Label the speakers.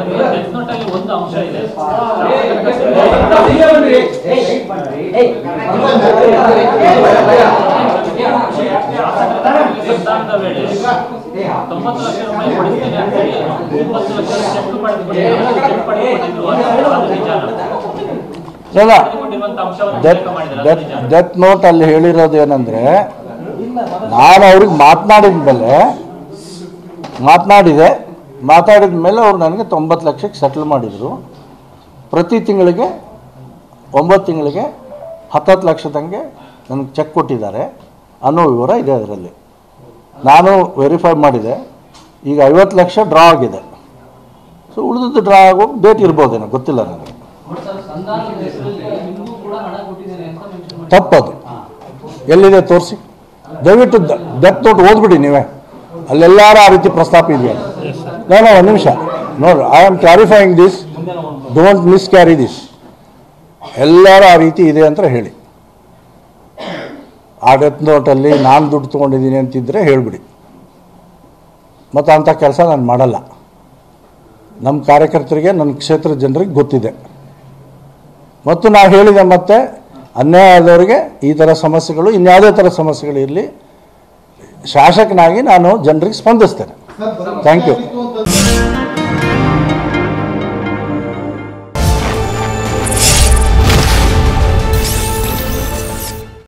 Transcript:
Speaker 1: death note ಅಲ್ಲಿ ಒಂದು ಅಂಶ ಇದೆ ಸಂಧಾನದ ವೇಳೆ ತೊಂಬತ್ತು ಲಕ್ಷ ರೂಪಾಯಿ ಕೊಡಿಸ್ತೇನೆ ಅಂತ ಹೇಳಿ ಒಂಬತ್ತು ಲಕ್ಷ ಚೆಕ್ ಪಡೆದುಕೊಂಡಿದ್ದು ಚೆಕ್ ಪಡೆದುಕೊಂಡಿದ್ದು ಅದು ನಿಜಾನ
Speaker 2: ಇಲ್ಲ
Speaker 1: ಪಡೆದುಕೊಂಡಿರುವಂತ ಅಂಶವನ್ನು
Speaker 2: ಡೆತ್
Speaker 1: ಉಲ್ಲೇಖ ಮಾಡಿದ್ರೆ ಅದು
Speaker 2: ಡೆತ್
Speaker 1: ನಿಜಾನ
Speaker 2: ಡೆತ್ ನೋಟ್ ಅಲ್ಲಿ ಹೇಳಿರೋದು ಏನಂದ್ರೆ ನಾನು ಅವ್ರಿಗೆ ಮಾತನಾಡಿದ ಮೇಲೆ ಮಾತನಾಡಿದೆ ಮಾತಾಡಿದ ಮೇಲೆ ಅವ್ರು ನನಗೆ ತೊಂಬತ್ತು ಲಕ್ಷಕ್ಕೆ ಸೆಟ್ಲ್ ಮಾಡಿದರು ಪ್ರತಿ ತಿಂಗಳಿಗೆ ಒಂಬತ್ತು ತಿಂಗಳಿಗೆ ಹತ್ತತ್ತು ಲಕ್ಷದಂಗೆ ನನಗೆ ಚೆಕ್ ಕೊಟ್ಟಿದ್ದಾರೆ ಅನ್ನೋ ವಿವರ ಇದೆ ಅದರಲ್ಲಿ ನಾನು ವೆರಿಫೈ ಮಾಡಿದೆ ಈಗ ಐವತ್ತು ಲಕ್ಷ ಡ್ರಾ ಆಗಿದೆ ಸೊ ಉಳಿದದ್ದು ಡ್ರಾ ಆಗೋ ಡೇಟ್ ಇರ್ಬೋದೇನೋ ಗೊತ್ತಿಲ್ಲ ನನಗೆ
Speaker 3: ಸಂಧಾನದ ಹೆಸರಲ್ಲಿ ನಿಮಗೂ ಕೂಡ ಹಣ ಕೊಟ್ಟಿದ್ದೇನೆ ಅಂತ ಮೆನ್ಷನ್ ಮಾಡಿ
Speaker 2: ತಪ್ಪದು ಎಲ್ಲಿದೆ ತೋರಿಸಿ ದಯವಿಟ್ಟು ಡೆತ್ ನೋಟ್ ಓದ್ಬಿಡಿ ನೀವೇ ಅಲ್ಲೆಲ್ಲಾರು ಆ ರೀತಿ ಪ್ರಸ್ತಾಪ ಇದೆಯಾ ನಾನು ಒಂದು ನಿಮಿಷ ನೋಡ್ರಿ I am clarifying this don't miss carry this ಎಲ್ಲರೂ ಆ ರೀತಿ ಇದೆ ಅಂತ ಹೇಳಿ ಆ ಡೆತ್ ನೋಟಲ್ಲಿ ನಾನು ದುಡ್ಡು ತೊಗೊಂಡಿದ್ದೀನಿ ಅಂತಿದ್ರೆ ಹೇಳಿಬಿಡಿ ಮತ್ತು ಅಂಥ ಕೆಲಸ ನಾನು ಮಾಡಲ್ಲ ನಮ್ಮ ಕಾರ್ಯಕರ್ತರಿಗೆ ನನ್ನ ಕ್ಷೇತ್ರದ ಜನರಿಗೆ ಗೊತ್ತಿದೆ ಮತ್ತು ನಾವು ಹೇಳಿದೆ ಮತ್ತೆ ಅನ್ಯಾಯ ಆದವರಿಗೆ ಈ ಥರ ಸಮಸ್ಯೆಗಳು ಇನ್ಯಾವುದೇ ಥರ ಸಮಸ್ಯೆಗಳು ಇರಲಿ ಶಾಸಕನಾಗಿ ನಾನು ಜನರಿಗೆ ಸ್ಪಂದಿಸ್ತೇನೆ ಥ್ಯಾಂಕ್ ಯು